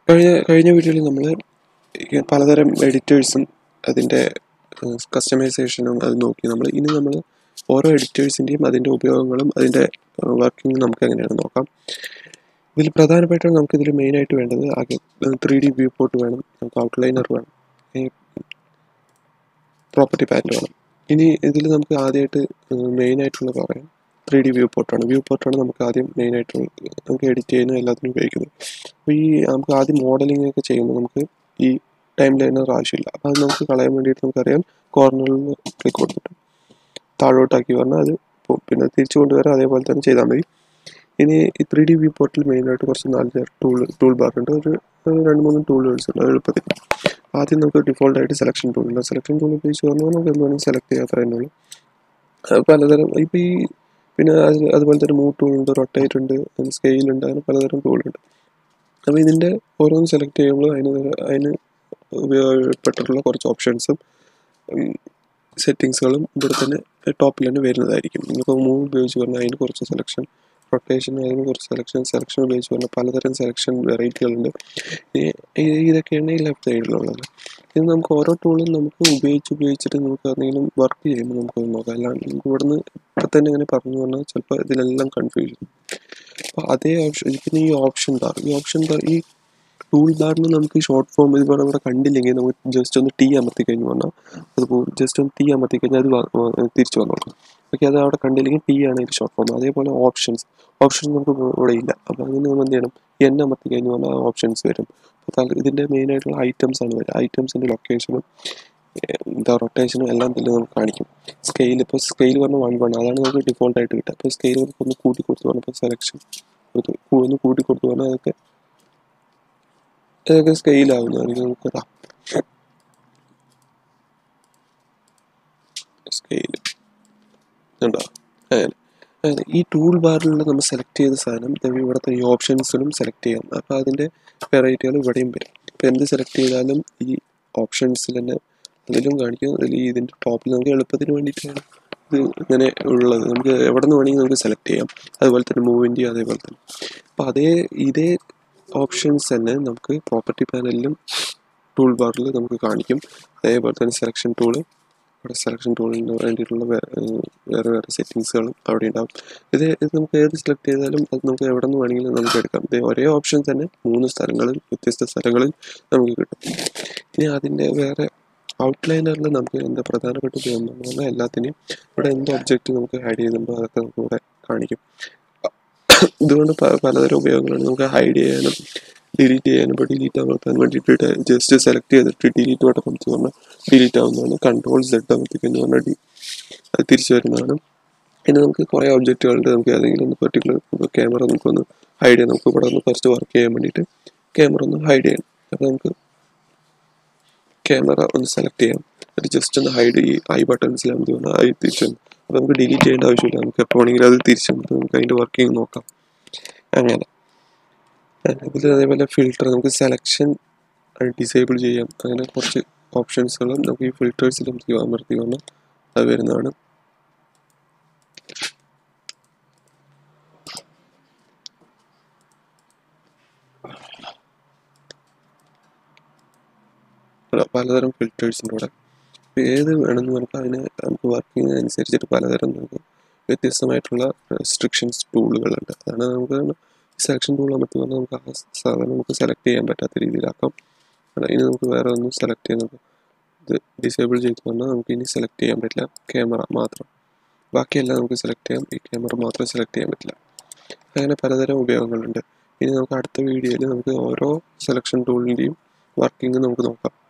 കഴിഞ്ഞ കഴിഞ്ഞ വീഡിയോയിൽ നമ്മൾ പലതരം എഡിറ്റേഴ്സും അതിൻ്റെ കസ്റ്റമൈസേഷനും അത് നോക്കി നമ്മൾ ഇനി നമ്മൾ ഓരോ എഡിറ്റേഴ്സിൻ്റെയും അതിൻ്റെ ഉപയോഗങ്ങളും അതിൻ്റെ വർക്കിംഗ് നമുക്ക് എങ്ങനെയാണ് നോക്കാം ഇതിൽ പ്രധാനമായിട്ടും നമുക്ക് ഇതിൽ മെയിനായിട്ട് വേണ്ടത് ആകെ ത്രീ ഡി വ്യൂ പോർട്ട് വേണം നമുക്ക് ഔട്ട്ലൈനർ വേണം പ്രോപ്പർട്ടി പാൻറ് വേണം ഇനി ഇതിൽ നമുക്ക് ആദ്യമായിട്ട് മെയിനായിട്ടുള്ള പറയാം ത്രീ ഡി വ്യൂ പോർട്ടാണ് വ്യൂ പോർട്ടാണ് നമുക്ക് ആദ്യം മെയിനായിട്ടുള്ള നമുക്ക് എഡിറ്റ് ചെയ്യുന്ന എല്ലാത്തിനും ഉപയോഗിക്കുന്നത് അപ്പോൾ ഈ നമുക്ക് ആദ്യം മോഡലിംഗ് ഒക്കെ ചെയ്യുമ്പോൾ നമുക്ക് ഈ ടൈം ലൈനർ ആവശ്യമില്ല അപ്പോൾ അത് നമുക്ക് കളയാൻ വേണ്ടിയിട്ട് നമുക്കറിയാം കോർണറിൽ ക്ലിക്ക് കൊടുത്തിട്ട് താഴോട്ടാക്കി പറഞ്ഞാൽ അത് പോകും പിന്നെ തിരിച്ചു കൊണ്ടുവരാൻ അതേപോലെ തന്നെ ചെയ്താൽ മതി ഇനി ഈ ത്രീ ഡി വ്യൂ പോർട്ടിൽ മെയിനായിട്ട് കുറച്ച് നാല് ടൂൾ ടൂൾ ബാർ ഉണ്ട് ഒരു രണ്ട് മൂന്ന് ടൂളുകൾസ് ഉണ്ട് എളുപ്പത്തിൽ ആദ്യം നമുക്ക് ഡിഫോൾട്ട് ആയിട്ട് സെലക്ഷൻ ടൂൾ ഉണ്ട് സെലക്ഷൻ ടൂൾ ഉപയോഗിച്ച് പറഞ്ഞാൽ നമുക്ക് എന്ത് വേണമെങ്കിൽ സെലക്ട് ചെയ്യാൻ അത്ര തന്നെ ഉള്ളൂ പലതരം ഇപ്പോൾ ഈ പിന്നെ അത് അതുപോലെ തന്നെ മൂവ് ടൂൾ ഉണ്ട് റൊട്ടേറ്റ് ഉണ്ട് സ്കെയിൽ ഉണ്ട് അങ്ങനെ പലതരം ടൂളുണ്ട് അപ്പോൾ ഇതിൻ്റെ ഓരോന്ന് സെലക്ട് ചെയ്യുമ്പോൾ അതിന് അതിന് ഉപയോഗപ്പെട്ടിട്ടുള്ള കുറച്ച് ഓപ്ഷൻസും സെറ്റിങ്സുകളും ഇവിടെ തന്നെ ടോപ്പിൽ തന്നെ വരുന്നതായിരിക്കും ഇപ്പോൾ മൂവ് ഉപയോഗിച്ച് പറഞ്ഞാൽ അതിന് കുറച്ച് സെലക്ഷൻ റൊട്ടേഷൻ അതിന് കുറച്ച് സെലക്ഷൻ സെലക്ഷൻ ഉപയോഗിച്ച് പറഞ്ഞാൽ പലതരം സെലക്ഷൻ വെറൈറ്റികളുണ്ട് ഇതൊക്കെയാണ് ഈ ലെഫ്റ്റ് സൈഡിലുള്ളത് ഇത് നമുക്ക് ഓരോ ടൂളും നമുക്ക് ഉപയോഗിച്ച് ഉപയോഗിച്ചിട്ട് നമുക്ക് എന്തെങ്കിലും വർക്ക് ചെയ്യുമ്പോൾ നമുക്ക് നോക്കാം അല്ലാണ്ട് നമുക്ക് ഇവിടുന്ന് ഇപ്പം തന്നെ ഇങ്ങനെ പറഞ്ഞു പറഞ്ഞാൽ ചിലപ്പോൾ ഇതിലെല്ലാം കൺഫ്യൂഷൻ അപ്പോൾ അതേ ഓപ്ഷൻ പിന്നെ ഈ ഓപ്ഷൻ ബാർ ഈ ഓപ്ഷൻ ബാർ ഈ ടൂൾ ബാറിന് നമുക്ക് ഷോർട്ട് ഫോം ഇത് പറഞ്ഞാൽ ഇവിടെ കണ്ടില്ലെങ്കിൽ നമുക്ക് ജസ്റ്റ് ഒന്ന് ടീ അമർത്തി കഴിഞ്ഞ് പറഞ്ഞാൽ അത് ജസ്റ്റ് ഒന്ന് ടീ അമർത്തി കഴിഞ്ഞാൽ അത് തിരിച്ചു വന്നോളൂ ഓക്കെ അത് അവിടെ കണ്ടില്ലെങ്കിൽ ടീ ആണ് ഇത് ഷോർട്ട് ഫോം അതേപോലെ ഓപ്ഷൻസ് ഓപ്ഷൻ നമുക്ക് ഇവിടെ ഇല്ല അപ്പോൾ അങ്ങനെ നമ്മൾ എന്ത് ചെയ്യണം എൻ അമർത്തി കഴിഞ്ഞ് പറഞ്ഞാൽ ഓപ്ഷൻസ് വരും അപ്പോൾ ഇതിൻ്റെ മെയിൻ ആയിട്ടുള്ള ഐറ്റംസ് ആണ് വരിക ഐറ്റംസിൻ്റെ ലൊക്കേഷനും എന്താ റൊട്ടേഷനും എല്ലാം തന്നെ നമുക്ക് കാണിക്കും സ്കെയിൽ ഇപ്പോൾ സ്കെയിൽ പറഞ്ഞാൽ വൺ വൺ അതാണ് നമുക്ക് ഡിഫോൾട്ട് ആയിട്ട് കിട്ടുക അപ്പോൾ സ്കെയിൽ നമുക്ക് ഒന്ന് കൂട്ടി കൊടുത്തു പറഞ്ഞപ്പോൾ സെലക്ഷൻ ഒന്ന് കൂട്ടി കൊടുത്തു പറഞ്ഞാൽ അതൊക്കെ ഇതൊക്കെ സ്കെയിലാവുന്നതാണെങ്കിൽ നമുക്ക് സ്കെയിൽ ഉണ്ടോ അങ്ങനെ അങ്ങനെ ഈ ടൂൾ ബാറിലുള്ള നമ്മൾ സെലക്ട് ചെയ്ത സാധനം ഇവിടുത്തെ ഈ ഓപ്ഷൻസിലും സെലക്ട് ചെയ്യാം അപ്പോൾ അതിൻ്റെ വെറൈറ്റികൾ ഇവിടെയും വരും ഇപ്പോൾ എന്ത് സെലക്ട് ചെയ്താലും ഈ ഓപ്ഷൻസിൽ തന്നെ അതിലും കാണിക്കും അതിൽ ഇതിൻ്റെ ടോപ്പിൽ നമുക്ക് എളുപ്പത്തിന് വേണ്ടിയിട്ടാണ് ഇത് ഇങ്ങനെ ഉള്ളത് നമുക്ക് എവിടെ നിന്ന് വേണമെങ്കിൽ നമുക്ക് സെലക്ട് ചെയ്യാം അതുപോലെ തന്നെ മൂവിൻ്റെ അതേപോലെ തന്നെ അപ്പോൾ അതേ ഇതേ ഓപ്ഷൻസ് തന്നെ നമുക്ക് പ്രോപ്പർട്ടി പാനലിലും ടൂൾ ബാറിൽ നമുക്ക് കാണിക്കും അതേപോലെ തന്നെ സെലക്ഷൻ ടൂള് അവിടെ സെലക്ഷൻ ടൂളിന് വേണ്ടിയിട്ടുള്ള വേറെ വേറെ സെറ്റിങ്സുകളും അവിടെ ഉണ്ടാവും ഇത് ഇത് നമുക്ക് ഏത് സെലക്ട് ചെയ്താലും അത് നമുക്ക് എവിടെ നിന്ന് വേണമെങ്കിലും നമുക്ക് എടുക്കാം ഇത് ഒരേ ഓപ്ഷൻ തന്നെ മൂന്ന് സ്ഥലങ്ങളിൽ വ്യത്യസ്ത സ്ഥലങ്ങളിൽ നമുക്ക് കിട്ടും ഇനി അതിൻ്റെ വേറെ ഔട്ട്ലൈനറിൽ നമുക്ക് എന്താ പ്രധാനപ്പെട്ട ഉപയോഗം എന്ന് പറഞ്ഞാൽ എല്ലാത്തിനെയും ഇവിടെ എന്ത് ഒബ്ജക്റ്റ് നമുക്ക് ആഡ് ചെയ്യുന്നുണ്ടോ അതൊക്കെ നമുക്ക് ഇവിടെ കാണിക്കും ഇതുകൊണ്ട് പലതരം ഉപയോഗങ്ങളാണ് നമുക്ക് ഹൈഡ് ചെയ്യാനും ഡിലീറ്റ് ചെയ്യാനും ഇപ്പോൾ ഡിലീറ്റ് അമർത്താൻ വേണ്ടിയിട്ട് ജസ്റ്റ് സെലക്ട് ചെയ്തിട്ട് ഡിലീറ്റ് ബട്ടൺ അമർത്തി പറഞ്ഞാൽ ഡിലീറ്റ് ആവുന്നതാണ് കൺട്രോൾ സെഡ് അമർത്തിക്കഴിഞ്ഞ് പറഞ്ഞാൽ ഡി അത് തിരിച്ചു വരുന്നതാണ് പിന്നെ നമുക്ക് കുറേ ഒബ്ജക്റ്റുകളുണ്ട് നമുക്ക് ഏതെങ്കിലും ഒന്ന് പെർട്ടിക്കുലർ ക്യാമറ നമുക്കൊന്ന് ഹൈഡ് ചെയ്യാം നമുക്ക് ഇവിടെ ഒന്ന് ഫസ്റ്റ് വർക്ക് ചെയ്യാൻ വേണ്ടിയിട്ട് ക്യാമറ ഒന്ന് ഹൈഡ് ചെയ്യണം അപ്പോൾ നമുക്ക് ക്യാമറ ഒന്ന് സെലക്ട് ചെയ്യാം എന്നിട്ട് ജസ്റ്റ് ഒന്ന് ഹൈഡ് ഈ ഐ ബട്ടൺസിൽ എന്ത് പറഞ്ഞാൽ ഐ തിരിച്ചു വന്നു അപ്പോൾ നമുക്ക് ഡിലീറ്റ് ചെയ്യേണ്ട ആവശ്യമില്ല നമുക്ക് എപ്പോൾ വേണമെങ്കിലും അത് തിരിച്ചു വന്നിട്ട് നമുക്ക് അതിൻ്റെ വർക്കിംഗ് നോക്കാം അങ്ങനെ ഇതിൽ അതേപോലെ ഫിൽട്ടർ നമുക്ക് സെലക്ഷൻ ഡിസേബിൾ ചെയ്യാം അങ്ങനെ കുറച്ച് ഓപ്ഷൻസുകളും നമുക്ക് ഈ ഫിൽറ്റേഴ്സിൽ നമുക്ക് അമർത്തി വന്നാൽ അത് വരുന്നതാണ് പലതരം ഫിൽറ്റേഴ്സ് ഉണ്ട് ഇവിടെ ഏത് വേണമെന്ന് നമുക്ക് അതിന് നമുക്ക് വർക്കിംഗ് അനുസരിച്ചിട്ട് പലതരം നമുക്ക് വ്യത്യസ്തമായിട്ടുള്ള റെസ്ട്രിക്ഷൻസ് ടൂളുകളുണ്ട് അതാണ് നമുക്ക് സെലക്ഷൻ ടൂൾ അമർത്തി പറഞ്ഞാൽ നമുക്ക് ആ സാധനം നമുക്ക് സെലക്ട് ചെയ്യാൻ പറ്റാത്ത രീതിയിലാക്കാം ഇനി നമുക്ക് വേറെ ഒന്നും സെലക്ട് ചെയ്യാൻ ഇത് ഡിസേബിൾ ചെയ്ത് പറഞ്ഞാൽ നമുക്ക് ഇനി സെലക്ട് ചെയ്യാൻ പറ്റില്ല ക്യാമറ മാത്രം ബാക്കിയെല്ലാം നമുക്ക് സെലക്ട് ചെയ്യാം ഈ ക്യാമറ മാത്രം സെലക്ട് ചെയ്യാൻ പറ്റില്ല അങ്ങനെ പലതരം ഉപയോഗങ്ങളുണ്ട് ഇനി നമുക്ക് അടുത്ത വീഡിയോയിൽ നമുക്ക് ഓരോ സെലക്ഷൻ ടൂളിൻ്റെയും വർക്കിംഗ് നമുക്ക് നോക്കാം